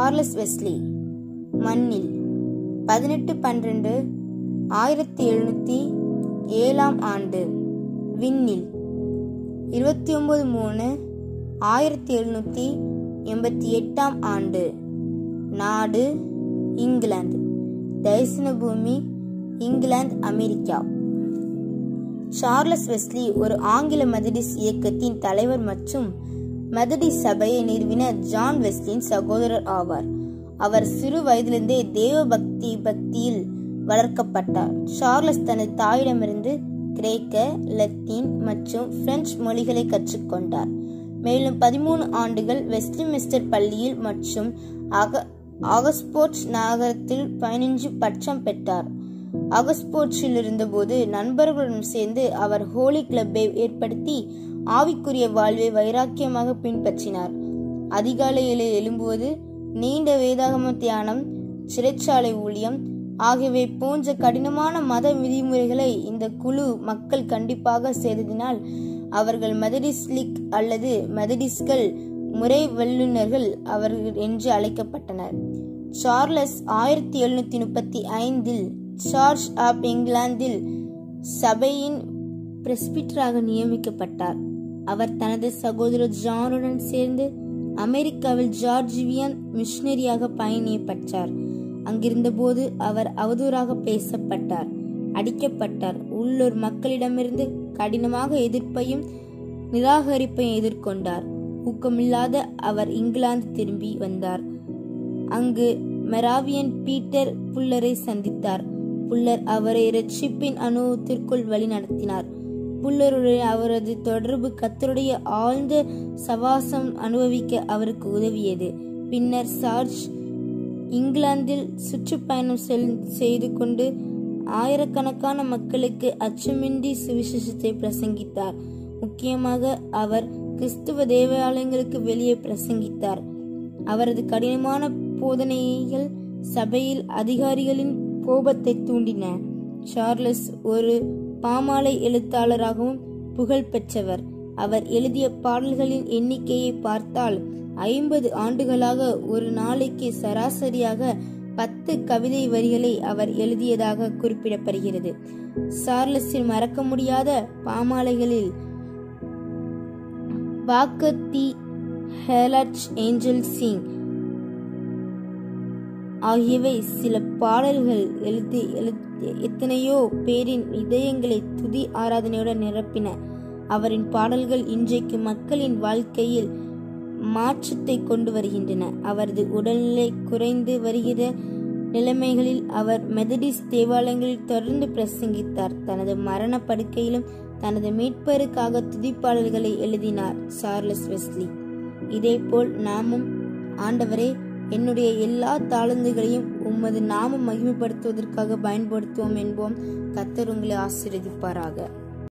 Charles Wesley மண்ணில் பதினெட்டு பன்னிரண்டு ஆயிரத்தி எழுநூற்றி ஏழாம் ஆண்டு விண்ணில் இருபத்தி ஒன்பது மூணு ஆயிரத்தி எழுநூற்றி எண்பத்தி எட்டாம் ஆண்டு நாடு இங்கிலாந்து தரிசன பூமி இங்கிலாந்து அமெரிக்கா சார்லஸ் வெஸ்லி ஒரு ஆங்கில மெதடிஸ் இயக்கத்தின் தலைவர் மற்றும் மெதடிஸ் சபையை நிறுவின ஜான் வெஸ்லியின் சகோதரர் ஆவார் அவர் சிறு வயதிலிருந்தே தேவ பக்தி பக்தியில் வளர்க்கப்பட்டார் சார்லஸ் தனது தாயிடமிருந்து கிரேக்க லத்தீன் மற்றும் பிரெஞ்சு மொழிகளை கற்றுக்கொண்டார் மேலும் பதிமூணு ஆண்டுகள் வெஸ்ட்மிஸ்டர் பள்ளியில் மற்றும் அக ஆகஸ்போர்ட் நகரத்தில் பதினஞ்சு பட்சம் பெற்றார் ஆகஸ்போர்ட்ஸில் இருந்தபோது நண்பர்களுடன் சேர்ந்து அவர் ஹோலி கிளப்பை ஏற்படுத்தி ஆவிக்குரிய வாழ்வை வைராக்கியமாக பின்பற்றினார் அதிகாலையில் எழும்புவது நீண்ட வேதாகம தியானம் சிறைச்சாலை ஊழியம் ஆகியவை போன்ற கடினமான மத விதிமுறைகளை இந்த குழு மக்கள் கண்டிப்பாக செய்ததினால் அவர்கள் மெதடிஸ்லிக் அல்லது மெதடிஸ்கள் முறை வல்லுநர்கள் அவர்கள் என்று அழைக்கப்பட்டனர் சார்லஸ் ஆயிரத்தி எழுநூத்தி முப்பத்தி ஐந்தில் சார்ஜ் ஆப் இங்கிலாந்தில் சபையின் பிரஸ்பிட்டராக நியமிக்கப்பட்டார் அவர் தனது சகோதரர் ஜானுடன் சேர்ந்து அமெரிக்காவில் ஜார்ஜிவியன் மிஷனரியாக பயணியப்பட்டார் அங்கிருந்தபோது அவர் அவதூறாக பேசப்பட்டார் அடிக்கப்பட்டார் உள்ளூர் மக்களிடமிருந்து கடினமாக எதிர்ப்பையும் நிராகரிப்பையும் எதிர்கொண்டார் ஊக்கமில்லாத அவர் இங்கிலாந்து திரும்பி வந்தார் அங்கு மெராவியன் பீட்டர் புல்லரை சந்தித்தார் புல்லர் அவரை ரட்சிப்பின் அனுபவத்திற்குள் வழி நடத்தினார் புல்லருடைய அவரது தொடர்பு கத்தருடைய ஆழ்ந்த சவாசம் அனுபவிக்க அவருக்கு உதவியது பின்னர் சார்ஜ் இங்கிலாந்தில் சுற்றுப்பயணம் செய்து கொண்டு ஆயிரக்கணக்கான மக்களுக்கு அச்சமின்றி சுவிசேஷத்தை பிரசங்கித்தார் முக்கியமாக அவர் கிறிஸ்துவ தேவாலயங்களுக்கு வெளியே பிரசங்கித்தார் அவரது கடினமான போதனைகள் சபையில் அதிகாரிகளின் கோபத்தை தூண்டின சார்லஸ் ஒரு பாமாலை எழுத்தாளராகவும் புகழ் பெற்றவர் அவர் எழுதிய பாடல்களின் எண்ணிக்கையை பார்த்தால் ஐம்பது ஆண்டுகளாக ஒரு நாளைக்கு சராசரியாக பத்து கவிதை வரிகளை அவர் எழுதியதாக குறிப்பிடப்படுகிறது சார்லஸின் மறக்க முடியாத பாமாலைகளில் வாக்கத் தி ஹேலச் ஏஞ்சல் சிங் ஆகியவை சில பாடல்கள் எழுதி எத்தனையோ பேரின் இதயங்களை துதி ஆராதனையுடன் நிரப்பின அவரின் பாடல்கள் இன்றைக்கு மக்களின் வாழ்க்கையில் மாற்றத்தை கொண்டு வருகின்றன அவரது உடல்நிலை குறைந்து வருகிற நிலைமைகளில் அவர் மெதடிஸ் தேவாலயங்களில் தொடர்ந்து பிரசங்கித்தார் தனது மரண படுக்கையிலும் தனது மீட்பருக்காக துதிப்பாடல்களை எழுதினார் சார்லஸ் வெஸ்லி இதேபோல் நாமும் ஆண்டவரே என்னுடைய எல்லா தாளந்துகளையும் உமது நாமம் மகிமைப்படுத்துவதற்காக பயன்படுத்துவோம் என்போம் கத்தர் உங்களை ஆசீர்வதிப்பாராக